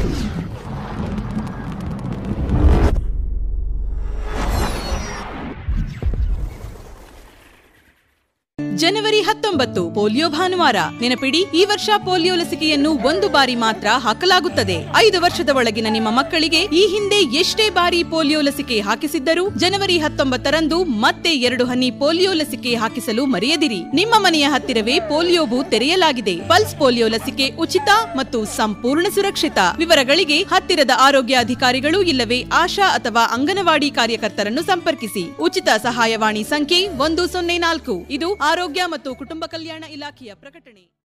ಜನವರಿ ಹತ್ತೊಂಬತ್ತು ಪೋಲಿಯೋ ಭಾನುವಾರ ನೆನಪಿಡಿ ಈ ವರ್ಷ ಪೋಲಿಯೋ ಲಸಿಕೆಯನ್ನು ಒಂದು ಬಾರಿ ಮಾತ್ರ ಹಾಕಲಾಗುತ್ತದೆ ಐದು ವರ್ಷದ ಒಳಗಿನ ನಿಮ್ಮ ಮಕ್ಕಳಿಗೆ ಈ ಹಿಂದೆ ಎಷ್ಟೇ ಬಾರಿ ಪೋಲಿಯೋ ಲಸಿಕೆ ಹಾಕಿಸಿದ್ದರೂ ಜನವರಿ ಹತ್ತೊಂಬತ್ತರಂದು ಮತ್ತೆ ಎರಡು ಹನಿ ಪೋಲಿಯೋ ಲಸಿಕೆ ಹಾಕಿಸಲು ಮರೆಯದಿರಿ ನಿಮ್ಮ ಮನೆಯ ಹತ್ತಿರವೇ ಪೋಲಿಯೋ ಬೂತ್ ತೆರೆಯಲಾಗಿದೆ ಪಲ್ಸ್ ಪೋಲಿಯೋ ಲಸಿಕೆ ಉಚಿತ ಮತ್ತು ಸಂಪೂರ್ಣ ಸುರಕ್ಷಿತ ವಿವರಗಳಿಗೆ ಹತ್ತಿರದ ಆರೋಗ್ಯ ಅಧಿಕಾರಿಗಳು ಇಲ್ಲವೇ ಆಶಾ ಅಥವಾ ಅಂಗನವಾಡಿ ಕಾರ್ಯಕರ್ತರನ್ನು ಸಂಪರ್ಕಿಸಿ ಉಚಿತ ಸಹಾಯವಾಣಿ ಸಂಖ್ಯೆ ಒಂದು ಸೊನ್ನೆ ನಾಲ್ಕು ಇದು ಆರೋಗ್ಯ ಮತ್ತು ಕುಟುಂಬ ಕಲ್ಯಾಣ ಇಲಾಖೆಯ ಪ್ರಕಟಣೆ